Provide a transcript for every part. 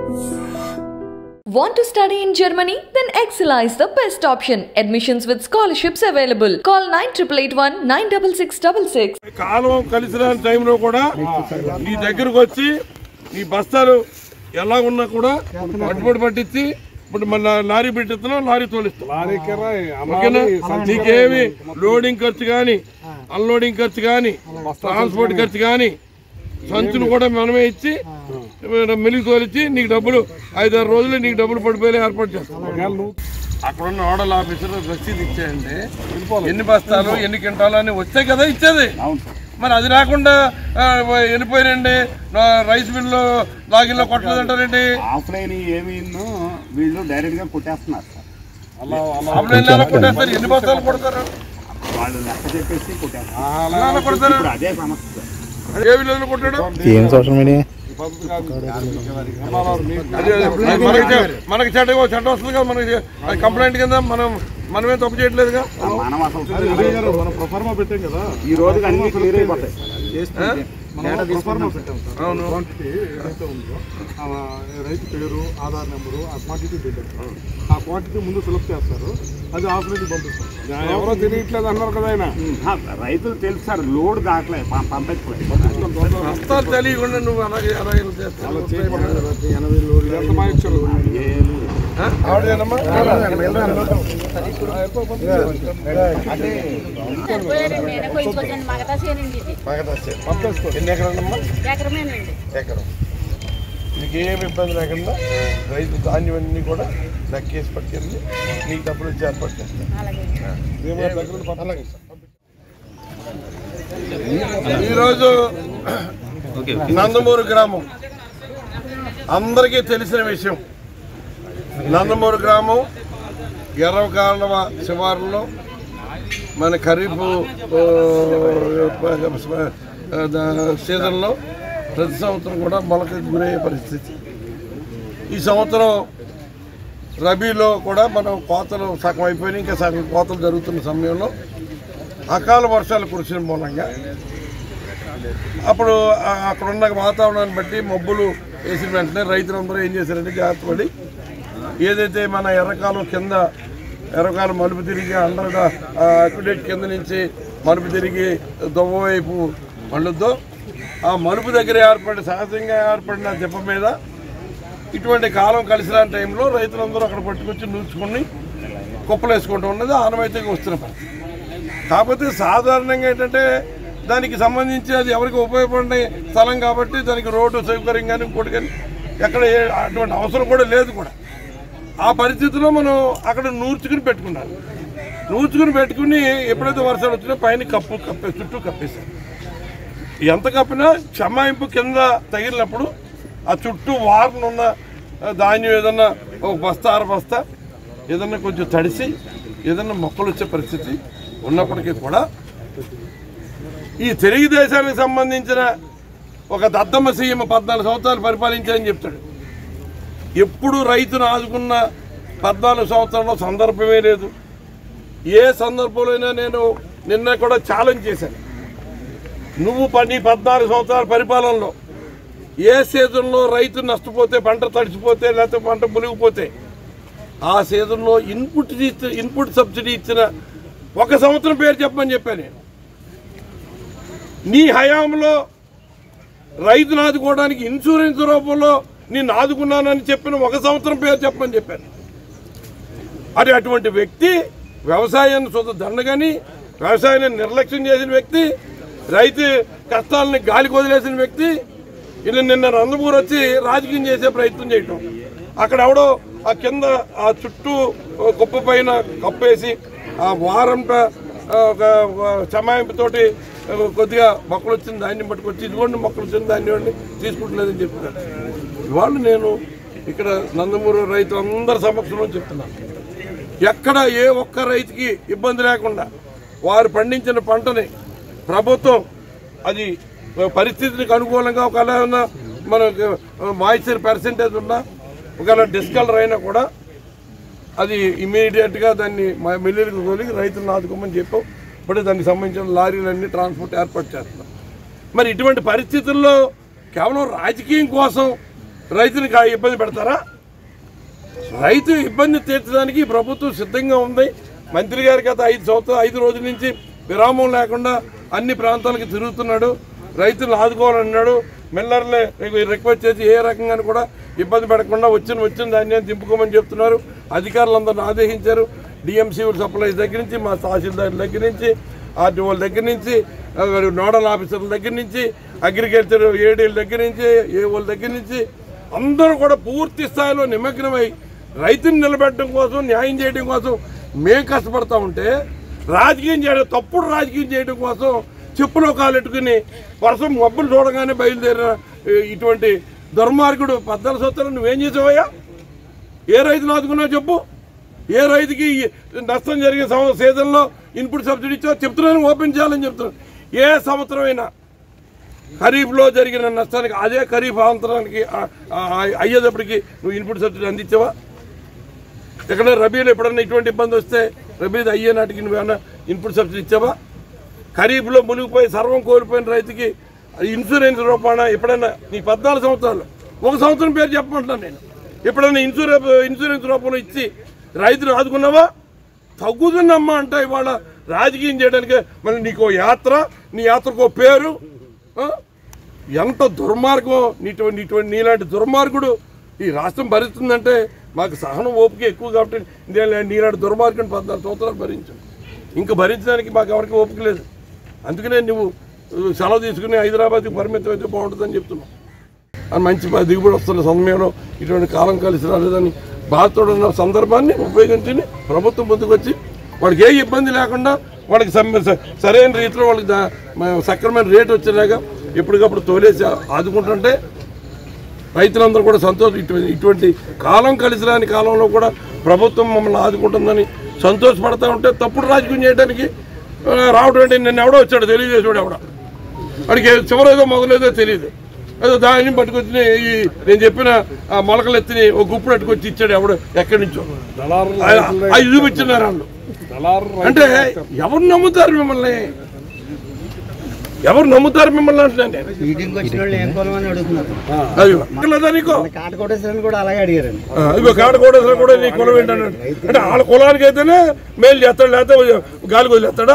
Want to study in Germany? Then Excella is the best option. Admissions with scholarships available. Call 9881 96666. కాలం కలిసిన టైంలో కూడా నీ దగ్గరకు వచ్చి నీ బస్తాలు ఎలా ఉన్నా కూడా పట్టుబడి పట్టించి ఇప్పుడు మన లారీ పెట్టిస్తున్నాం లారీ తోలిస్తాం ఓకేనా నీకేమి లోడింగ్ ఖర్చు కానీ అన్లోడింగ్ ఖర్చు కానీ ట్రాన్స్పోర్ట్ ఖర్చు కానీ సంచులు కూడా మనమే ఇచ్చి మిలికి తోలిచ్చి నీకు డబ్బులు ఐదారు రోజులు నీకు డబ్బులు పడిపోయేలా ఏర్పాటు చేస్తాం అక్కడ ఉన్న నోడల్ ఆఫీసర్ రసీదు ఇచ్చేయండి ఎన్ని బస్తాలు ఎన్ని క్వింటాలు అని వచ్చాయి కదా ఇచ్చేది మరి అది రాకుండా ఆ, వెళ్ళిపోయినండి నా రైస్ మిల్లు లాగిన్లో కొట్టలేదంటారండి ఆఫ్లైన్ ఏమి వీళ్ళు డైరెక్ట్ గా కొట్టేస్తున్నారు సార్ ఆఫ్లైన్ ఎలా కొట్టేస్తారు ఎన్ని బస్తాలు కొడతారు వాళ్ళు లెక్క చెప్పేసి కొట్టేస్తారు ఎలా కొడతారు ఇప్పుడు అదే సమస్య సార్. ఏ విలేజ్లో కొట్టాడు ఏం సోషల్ మీడియా అదే, అదే. మనకి చె- మనకి చెడ్డ చెడ్డ వస్తుంది కదా మనకి అది కంప్లైంట్ కింద మనం మనమే తప్పు చేయట్లేదుగా మనం అసలు ఈ రోజుకి అన్ని క్లియర్ అయిపోతాయి అవును ఏదైతే ఉందో ఆ రైతు పేరు ఆధార్ నెంబరు ఆ క్వాంటిటీ డీటెయిల్స్ ఆ క్వాంటిటీ ముందు ఫిలప్ చేస్తారు అది ఆఫ్లైన్ పంపిస్తారు ఎవరో తెలియట్లేదు అన్నారు కదా ఆయన ఆ, రైతులు తెలుసు సార్ లోడ్ దాకలే పం- పంపించలేదు బస్తాలు తెలియకుండా నువ్వు అలాగే అలాగే చేస్తావు ఎంత మా ఇచ్చారు ఆవిడేనమ్మా కొంచెం మగతా చేయనండి ఇది ఎన్ని ఎకరాలమ్మా ఎకరమేనండి ఎకరం నీకు ఏమి ఇబ్బంది లేకుండా రైతు ధాన్యం అన్ని కూడా లెక్కేసి పట్టుకెళ్ళి నీకు డబ్బులు వచ్చి ఏర్పాటు చేస్తాను అలాగే ఈరోజు నందమూరు గ్రామం అందరికీ తెలిసిన విషయం నందమూరు గ్రామం ఎర్రకాలవ శివారులో మన ఖరీఫ్ ఆ, ఆ, ద- సీజన్లో ప్రతి సంవత్సరం కూడా మొలక గురయ్యే పరిస్థితి ఈ సంవత్సరం రబీలో కూడా మనం కోతలు సగం అయిపోయినాయి ఇంకా సగం కోతలు జరుగుతున్న సమయంలో అకాల వర్షాలు కురిసిన మూలంగా అప్పుడు ఆ- అక్కడ ఉన్న వాతావరణాన్ని బట్టి మబ్బులు వేసిన వెంటనే రైతులందరూ ఏం చేశారంటే జాగ్రత్త పడి ఏదైతే మన ఎర్రకాలం కింద ఎర్రకాలం మలుపు తిరిగి అండర్ అక్విడేట్ కింద నుంచి మలుపు తిరిగి దొవ్వ వైపు మళ్ళుద్దో ఆ మలుపు దగ్గర ఏర్పడి సహజంగా ఏర్పడిన దెబ్బ మీద ఇటువంటి కాలం కలిసిన టైంలో రైతులందరూ అక్కడ పట్టుకొచ్చి నూర్చుకుని కుప్పలు వేసుకుంటూ ఉన్నది ఆనవాయితీగా వస్తున్న పరిస్థితి కాకపోతే సాధారణంగా ఏంటంటే దానికి సంబంధించి అది ఎవరికి ఉపయోగపడే స్థలం కాబట్టి దానికి రోడ్డు సౌకర్యం కానీ ఇంకోటి కానీ ఎక్కడ ఏ అటువంటి అవసరం కూడా లేదు కూడా ఆ పరిస్థితిలో మనం అక్కడ నూర్చుకుని పెట్టుకున్నాం నూర్చుకుని పెట్టుకుని ఎప్పుడైతే వర్షాలు వచ్చినా పైన కప్పు కప్పే చుట్టూ కప్పేశారు ఎంత కప్పినా క్షమాయింపు కింద తగిలినప్పుడు ఆ చుట్టూ వారన ఉన్న ఆ, ధాన్యం ఏదన్నా ఒక బస్తా అర బస్తా ఏదన్నా కొంచెం తడిసి ఏదన్నా మొక్కలు వచ్చే పరిస్థితి ఉన్నప్పటికీ కూడా ఈ తెలుగుదేశానికి సంబంధించిన ఒక దద్దమ్మ సీఎం పద్నాలుగు సంవత్సరాలు పరిపాలించారని చెప్తాడు ఎప్పుడు రైతును ఆదుకున్న పద్నాలుగు సంవత్సరాల్లో సందర్భమే లేదు ఏ సందర్భంలోనైనా నేను నిన్న కూడా ఛాలెంజ్ చేశాను నువ్వు పని పద్నాలుగు సంవత్సరాల పరిపాలనలో ఏ సీజన్లో రైతు నష్టపోతే పంట తడిచిపోతే లేకపోతే పంట మునిగిపోతే ఆ సీజన్లో ఇన్పుట్ ఇచ్చి ఇన్పుట్ సబ్సిడీ ఇచ్చిన ఒక సంవత్సరం పేరు చెప్పమని చెప్పాను నేను నీ హయాంలో రైతును ఆదుకోవడానికి ఇన్సూరెన్స్ రూపంలో నేను ఆదుకున్నానని చెప్పిన ఒక సంవత్సరం పేరు చెప్పమని చెప్పాను అది అటువంటి వ్యక్తి వ్యవసాయాన్ని సొంత దండగని వ్యవసాయాన్ని నిర్లక్ష్యం చేసిన వ్యక్తి రైతు కష్టాలని గాలికి వదిలేసిన వ్యక్తి ఇలా నిన్న నందమూరు వచ్చి రాజకీయం చేసే ప్రయత్నం చేయటం అక్కడ ఎవడో ఆ కింద ఆ చుట్టూ కుప్ప పైన కప్పేసి ఆ వారంట ఆ, ఒక చమాయింపుతోటి ఆ, కొద్దిగా మొక్కలు వచ్చిన ధాన్యం పట్టుకొచ్చి ఇదిగోండి మొక్కలు వచ్చిన ధాన్యం తీసుకుంటలేదని చెప్తున్నారు ఇవాళ నేను ఇక్కడ నందమూరు రైతు అందరి సమక్షంలో చెప్తున్నాను ఎక్కడ ఏ ఒక్క రైతుకి ఇబ్బంది లేకుండా వారు పండించిన పంటని ప్రభుత్వం అది పరిస్థితికి అనుకూలంగా ఒకవేళ ఏమన్నా మనకు మాయిశ్చర్ పర్సెంటేజ్ ఉన్నా ఒకవేళ డిస్కలర్ అయినా కూడా అది ఇమీడియట్గా దాన్ని మా మిల్లులకు తోలి రైతులను ఆదుకోమని చెప్పాం ఇప్పుడు దానికి సంబంధించిన లారీలన్నీ ట్రాన్స్పోర్ట్ ఏర్పాటు చేస్తున్నాం మరి ఇటువంటి పరిస్థితుల్లో కేవలం రాజకీయం కోసం రైతుని కా- ఇబ్బంది పెడతారా రైతు ఇబ్బంది తీర్చడానికి ఈ ప్రభుత్వం సిద్ధంగా ఉంది మంత్రి గారి గత ఐదు సంవత్సరాలు ఐదు రోజుల నుంచి విరామం లేకుండా అన్ని ప్రాంతాలకు తిరుగుతున్నాడు రైతులను ఆదుకోవాలన్నాడు మిల్లర్లే రిక్వెస్ట్ చేసి ఏ రకంగా కూడా ఇబ్బంది పడకుండా వచ్చిన వచ్చిన ధాన్యాన్ని దింపుకోమని చెప్తున్నారు అధికారులందరిని ఆదేశించారు డిఎం సివిల్ సప్లైస్ దగ్గర నుంచి మా తహసీల్దార్ దగ్గర నుంచి ఆర్టీఓల దగ్గర నుంచి ఆ, నోడల్ ఆఫీసర్ల దగ్గర నుంచి అగ్రికల్చర్ ఏడీల దగ్గర నుంచి ఏఓల దగ్గర నుంచి అందరూ కూడా పూర్తి స్థాయిలో నిమగ్నమై రైతుని నిలబెట్టడం కోసం న్యాయం చేయడం కోసం మేము కష్టపడతా ఉంటే రాజకీయం చేయడం తప్పుడు రాజకీయం చేయడం కోసం చెప్పులో కాలెట్టుకుని వర్షం మబ్బులు చూడగానే బయలుదేరిన ఈ, ఇటువంటి దుర్మార్గుడు పద్నాలుగు సంవత్సరాలు నువ్వేం చేసావయ్యా ఏ రైతులు ఆదుకున్నావు చెప్పు ఏ రైతుకి ఈ నష్టం జరిగే సంవ- సీజన్లో ఇన్పుట్ సబ్సిడీ ఇచ్చావు చెప్తున్నాను ఓపెన్ చేయాలని చెప్తున్నాను ఏ సంవత్సరం అయినా ఖరీఫ్లో జరిగిన నష్టానికి అదే ఖరీఫ్ అవంతరానికి ఆ- ఆ- అయ్యేటప్పటికి నువ్వు ఇన్పుట్ సబ్సిడీ అందించావా ఎక్కడ రబీలో ఎప్పుడన్నా ఇటువంటి ఇబ్బంది వస్తే రబీది అయ్యే నాటికి నువ్వేమన్నా ఇన్పుట్ సబ్సిడీ ఇచ్చావా ఖరీఫ్లో మునిగిపోయి సర్వం కోల్పోయిన రైతుకి ఇన్సూరెన్స్ రూపాన ఎప్పుడైనా నీ పద్నాలుగు సంవత్సరాలు ఒక సంవత్సరం పేరు చెప్పమంటున్నాను నేను ఎప్పుడైనా ఇన్సూరెన్స్ ఇన్సూరెన్స్ రూపంలో ఇచ్చి రైతును ఆదుకున్నావా తగ్గుతుందమ్మా అంటే ఇవాళ రాజకీయం చేయడానికి మళ్ళీ నీకో యాత్ర నీ యాత్రకు పేరు ఆ? ఎంత దుర్మార్గం నీటువంటి నీటువంటి నీలాంటి దుర్మార్గుడు ఈ రాష్ట్రం భరిస్తుందంటే మాకు సహనం ఓపిక ఎక్కువ కాబట్టి నీ- నీలాంటి దుర్మార్గం పద్నాలుగు సంవత్సరాలు భరించాం ఇంకా భరించడానికి మాకు ఎవరికి ఓపిక లేదు అందుకనే నువ్వు uh, సెలవు తీసుకుని హైదరాబాద్కి పరిమితం అయితే బాగుంటుందని చెప్తున్నావు అని మంచి ప- దిగుబడి వస్తున్న సమయంలో ఇటువంటి కాలం కలిసి రాలేదని బాధతో ఉన్న సందర్భాన్ని ఉపయోగించి ప్రభుత్వం ముందుకు వచ్చి వాడికి ఏ ఇబ్బంది లేకుండా వాళ్ళకి సమ- స- సరైన రీతిలో వాళ్ళకి దా- మ- సక్రమైన రేటు వచ్చేలాగా ఎప్పటికప్పుడు తోలేసి ఆ- ఆదుకుంటుంటే రైతులందరూ కూడా సంతోషం ఇటువంటి ఇటువంటి కాలం కలిసి రాని కాలంలో కూడా ప్రభుత్వం మమ్మల్ని ఆదుకుంటుందని సంతోషపడతా ఉంటే తప్పుడు రాజకీయం చేయడానికి ఆ, రావడం అంటే నిన్న ఎవడో వచ్చాడు తెలియజేసాడు ఎవడో వాడికి చివరేదో మొదలేదో తెలియదు ఏదో దాన్ని పట్టుకొచ్చి ఈ నేను చెప్పిన ఆ మొలకలు ఎత్తిని ఒక గుప్పుడు పట్టుకొచ్చి ఇచ్చాడు ఎవడు ఎక్కడి నుంచో దళారులు ఆ- అవి చూపించున్నారు వాళ్ళు దళారు అంటే ఎవరు నమ్ముతారు మిమ్మల్ని ఎవరు నమ్ముతారు మిమ్మల్ని అంటున్నాను నేను మీటింగ్ వచ్చిన వాళ్ళు ఏం కొనమని అడుగుతున్నారు అది అక్కర్లేదా నీకు కాటకోటేశ్వరని కూడా అలాగే అడిగారండి ఆ, ఇగో కాడ కూడా కూడా నీ కులం ఏంటన్నాడు అంటే వాళ్ళ కులానికి అయితేనే మేలు చేస్తాడు లేకపోతే గాలి వదిలేస్తాడా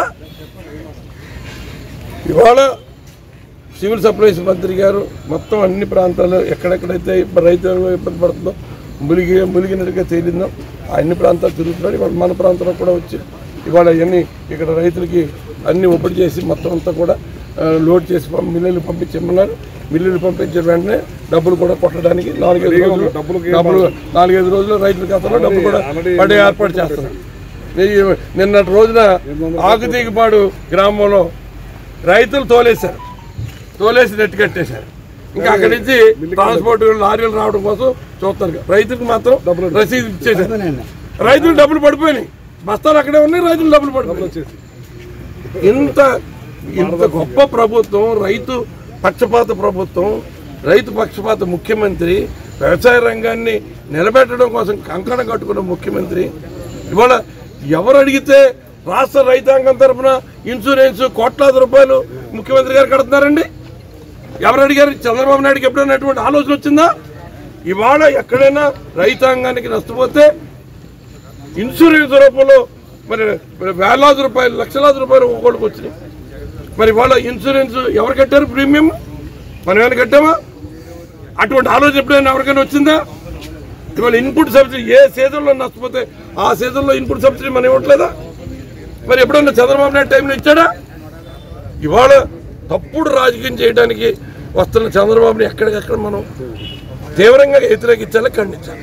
ఇవాళ సివిల్ సప్లైస్ మంత్రి గారు మొత్తం అన్ని ప్రాంతాలు ఎక్కడెక్కడైతే ఇబ్బంది రైతులు ఇబ్బంది పడుతుందో ములిగి ములిగినట్టుగా తేలిందో ఆ అన్ని ప్రాంతాలు తిరుగుతున్నాడు ఇవాళ మన ప్రాంతంలో కూడా వచ్చి ఇవాళ అవన్నీ ఇక్కడ రైతులకి అన్ని ఒప్పటి చేసి మొత్తం అంతా కూడా ఆ, లోడ్ చేసి పంప- మిల్లులు పంపించమన్నారు మిల్లులు పంపించిన వెంటనే డబ్బులు కూడా కొట్టడానికి నాలుగైదు రోజులు డబ్బులు నాలుగైదు రోజులు రైతుల ఖాతాలో డబ్బులు కూడా పడే ఏర్పాటు చేస్తున్నారు ఈ- నిన్నటి రోజున ఆకుతీగిపాడు గ్రామంలో రైతులు తోలేశారు తోలేసి నెట్టు కట్టేశారు ఇంకా అక్కడి నుంచి ట్రాన్స్పోర్ట్ లారీలు రావడం కోసం చూస్తారు రైతులకు మాత్రం రసీదు ఇచ్చేసారు రైతులు డబ్బులు పడిపోయినాయి బస్తాలు అక్కడే ఉన్నాయి రైతులు డబ్బులు పడిపోయి ఇంత ఇంత గొప్ప ప్రభుత్వం రైతు పక్షపాత ప్రభుత్వం రైతు పక్షపాత ముఖ్యమంత్రి వ్యవసాయ రంగాన్ని నిలబెట్టడం కోసం కంకణం కట్టుకున్న ముఖ్యమంత్రి ఇవాళ ఎవరు అడిగితే రాష్ట్ర రైతాంగం తరఫున ఇన్సూరెన్స్ కోట్లాది రూపాయలు ముఖ్యమంత్రి గారు కడుతున్నారండి ఎవరు అడిగారు చంద్రబాబు నాయుడుకి ఎప్పుడైనా అటువంటి ఆలోచన వచ్చిందా ఇవాళ ఎక్కడైనా రైతాంగానికి నష్టపోతే ఇన్సూరెన్స్ రూపంలో మరి వేలాది రూపాయలు లక్షలాది రూపాయలు ఒక్కొక్కడికి వచ్చినాయి మరి వాళ్ళ ఇన్సూరెన్స్ ఎవరు కట్టారు ప్రీమియం మనం ఏమైనా కట్టామా అటువంటి ఆలోచన ఎప్పుడైనా ఎవరికైనా వచ్చిందా ఇవాళ ఇన్పుట్ సబ్సిడీ ఏ సీజన్లో నష్టపోతే ఆ సీజన్లో ఇన్పుట్ సబ్సిడీ మనం ఇవ్వట్లేదా మరి ఎప్పుడన్నా చంద్రబాబు నాయుడు టైంలో ఇచ్చాడా ఇవాళ తప్పుడు రాజకీయం చేయడానికి వస్తున్న చంద్రబాబుని ఎక్కడికక్కడ మనం తీవ్రంగా వ్యతిరేకించాలి ఖండించాలి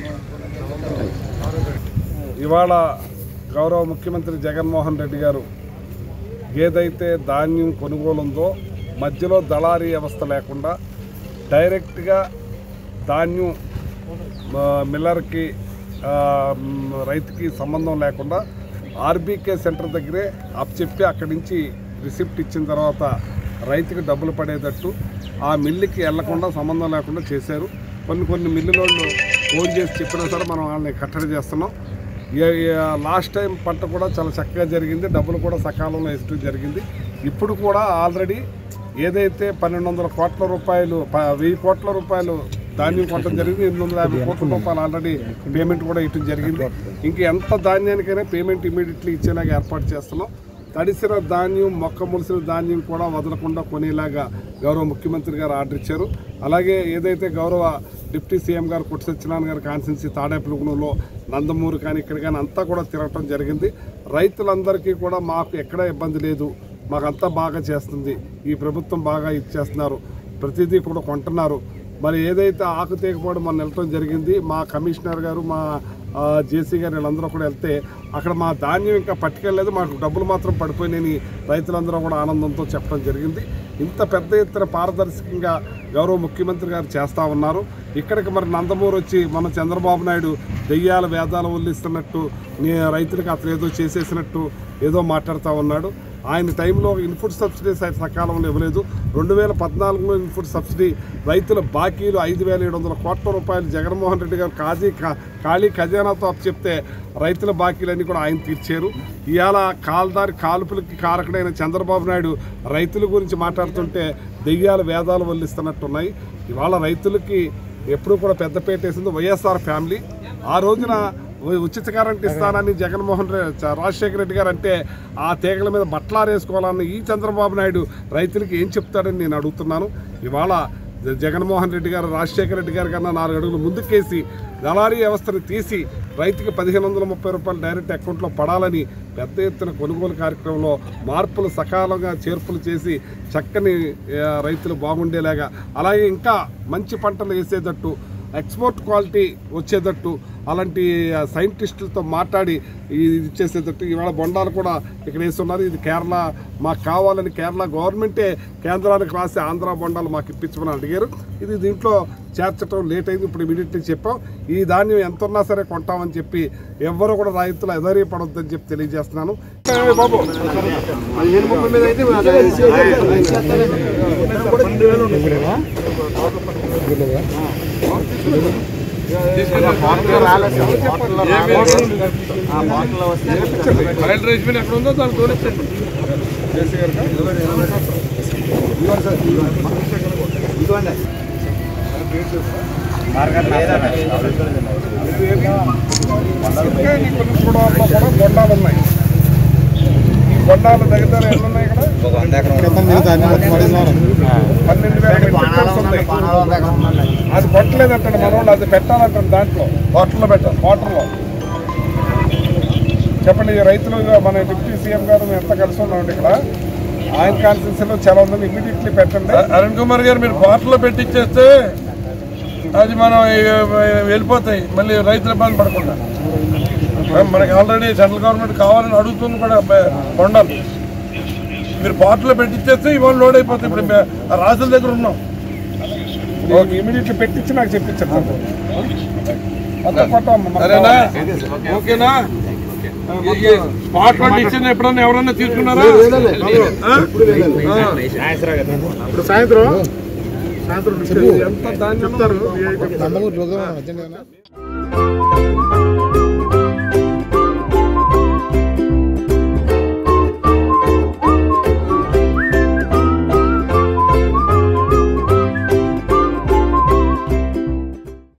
ఇవాళ గౌరవ ముఖ్యమంత్రి జగన్మోహన్ రెడ్డి గారు ఏదైతే ధాన్యం కొనుగోలు ఉందో మధ్యలో దళారీ వ్యవస్థ లేకుండా డైరెక్ట్గా ధాన్యం ఆ, మిల్లర్కి ఆ, మ్, రైతుకి సంబంధం లేకుండా ఆర్బీకే సెంటర్ దగ్గరే చెప్పి అక్కడి నుంచి రిసిప్ట్ ఇచ్చిన తర్వాత రైతుకి డబ్బులు పడేటట్టు ఆ మిల్లుకి వెళ్లకుండా సంబంధం లేకుండా చేశారు కొన్ని కొన్ని మిల్లులోళ్ళు ఫోన్ చేసి చెప్పినా సరే మనం వాళ్ళని కట్టడి చేస్తున్నాం ఏ- ఏ- లాస్ట్ టైం పంట కూడా చాలా చక్కగా జరిగింది డబ్బులు కూడా సకాలంలో ఇస్తూ జరిగింది ఇప్పుడు కూడా ఆల్రెడీ ఏదైతే పన్నెండు వందల కోట్ల రూపాయలు ప- వెయ్యి కోట్ల రూపాయలు ధాన్యం కొట్టడం జరిగింది ఎనిమిది వందల యాభై కోట్ల రూపాయలు ఆల్రెడీ పేమెంట్ కూడా ఇవ్వడం జరిగింది ఇంక ఎంత ధాన్యానికైనా పేమెంట్ ఇమీడియట్లీ ఇచ్చేలాగా ఏర్పాటు చేస్తున్నాం తడిసిన ధాన్యం మొక్క ములిసిన ధాన్యం కూడా వదలకుండా కొనేలాగా గౌరవ ముఖ్యమంత్రి గారు ఆర్డర్ ఇచ్చారు అలాగే ఏదైతే గౌరవ డిప్యూటీ సీఎం గారు కొట్టి సత్యనారాయణ గారి కాన్సెన్సీ తాడేపులుగుణంలో నందమూరు కానీ ఇక్కడ కానీ అంతా కూడా తిరగటం జరిగింది రైతులందరికీ కూడా మాకు ఎక్కడ ఇబ్బంది లేదు మాకంతా బాగా చేస్తుంది ఈ ప్రభుత్వం బాగా ఇచ్చేస్తున్నారు ప్రతిదీ కూడా కొంటున్నారు మరి ఏదైతే ఆకు తీయకపోవడం మనం వెళ్ళటం జరిగింది మా కమిషనర్ గారు మా ఆ, జేసీ గారు వీళ్ళందరూ కూడా వెళ్తే అక్కడ మా ధాన్యం ఇంకా పట్టుకెళ్ళలేదు మాకు డబ్బులు మాత్రం పడిపోయినాయని రైతులందరూ కూడా ఆనందంతో చెప్పడం జరిగింది ఇంత పెద్ద ఎత్తున పారదర్శకంగా గౌరవ ముఖ్యమంత్రి గారు చేస్తూ ఉన్నారు ఇక్కడికి మరి నందమూరు వచ్చి మన చంద్రబాబు నాయుడు దెయ్యాల వేదాలు వల్లిస్తున్నట్టు నీ రైతులకు అతను ఏదో చేసేసినట్టు ఏదో మాట్లాడుతూ ఉన్నాడు ఆయన టైంలో ఇన్పుట్ సబ్సిడీస్ ఆయన సకాలంలో ఇవ్వలేదు రెండు వేల పద్నాలుగులో ఇన్పుట్ సబ్సిడీ రైతుల బాకీలు ఐదు వేల ఏడు వందల కోట్ల రూపాయలు జగన్మోహన్ రెడ్డి గారు కాజీ కా- ఖాళీ ఖజానాతో చెప్తే రైతుల బాకీలన్నీ కూడా ఆయన తీర్చారు ఇవాళ కాల్దారి కాల్పులకి కారకుడైన చంద్రబాబు నాయుడు రైతుల గురించి మాట్లాడుతుంటే దెయ్యాల వేదాలు వల్లిస్తున్నట్టున్నాయి ఇవాళ రైతులకి ఎప్పుడు కూడా పెద్దపేట వేసింది వైఎస్ఆర్ ఫ్యామిలీ ఆ రోజున ఉ- ఉచిత కరెంట్ ఇస్తానని జగన్మోహన్ రెడ్డి చ- రాజశేఖర రెడ్డి గారు అంటే ఆ తీగల మీద బట్టలారేసుకోవాలని ఈ చంద్రబాబు నాయుడు రైతులకి ఏం చెప్తాడని నేను అడుగుతున్నాను ఇవాళ జ- జగన్మోహన్ రెడ్డి గారు రాజశేఖర రెడ్డి గారి కన్నా నాలుగు అడుగులు ముందుకేసి దళారీ వ్యవస్థను తీసి రైతుకి పదిహేను వందల ముప్పై రూపాయలు డైరెక్ట్ అకౌంట్లో పడాలని పెద్ద ఎత్తున కొనుగోలు కార్యక్రమంలో మార్పులు సకాలంగా చేర్పులు చేసి చక్కని ఆ, రైతులు బాగుండేలాగా అలాగే ఇంకా మంచి పంటలు వేసేటట్టు ఎక్స్పోర్ట్ క్వాలిటీ వచ్చేటట్టు అలాంటి ఆ, సైంటిస్టులతో మాట్లాడి ఇది ఇచ్చేసేటట్టు ఇవాళ బొండాలు కూడా ఇక్కడ వేస్తున్నారు ఇది కేరళ మాకు కావాలని కేరళ గవర్నమెంటే కేంద్రానికి రాసి ఆంధ్ర బొండాలు మాకు ఇప్పించమని అడిగారు ఇది దీంట్లో చేర్చడం లేట్ అయింది ఇప్పుడు ఇమీడియట్లీ చెప్పాం ఈ ధాన్యం ఎంత ఉన్నా సరే కొంటామని చెప్పి ఎవ్వరు కూడా రైతులు ఎదరీ పడొద్దని చెప్పి తెలియజేస్తున్నాను ఏ బాబు ఫైల్ రైస్ మిల్ ఎక్కడ ఉందో దాన్ని తోలించండి ఇంకా ఈ కొన్ని గోడౌన్లో కూడా బొండాలు ఉన్నాయి ఈ బొండాలు దగ్గర ఎన్ని ఉన్నాయి ఇక్కడ పన్నెండు వేల మెట్రిక్ టన్స్ ఉన్నాయి అది కొట్టలేదంటాడు మనోళ్ళు అది పెట్టాలంటాడు దాంట్లో వాటర్లో పెట్టాలి వాటర్లో చెప్పండి ఈ రైతులు మన డిప్యూటీ సీఎం గారు మేము ఎంత కలిసి ఉన్నామండి ఇక్కడ ఆయన కాన్స్టిట్యూన్సీలో చాలా ఉందని ఇమీడియట్లీ పెట్టండి అరుణ్ కుమార్ గారు మీరు బాటిల్లో పెట్టించేస్తే అది మనం ఈ- వెళ్ళిపోతాయి మళ్ళీ రైతులు ఇబ్బంది పడకుండా మనకి ఆల్రెడీ సెంట్రల్ గవర్నమెంట్ కావాలని అడుగుతుంది కూడా బ- కొండలు మీరు బాటిల్లో పెట్టించేస్తే ఇవాళ లోడ్ అయిపోతాయి ఇప్పుడు మే- ఆ రాజుల దగ్గర ఉన్నాం ఓకే ఇమీడియట్లీ పెట్టించి నాకు చెప్పించారు మొత్తం కొట్టాం సరేనా ఓకేనా స్పాట్ పట్టించిన ఎప్పుడన్నా ఎవరన్నా తీసుకున్నారా ఆ? ఇప్పుడు సాయంత్రం సాయంత్రం ఎంత ధాన్యం చెప్తారు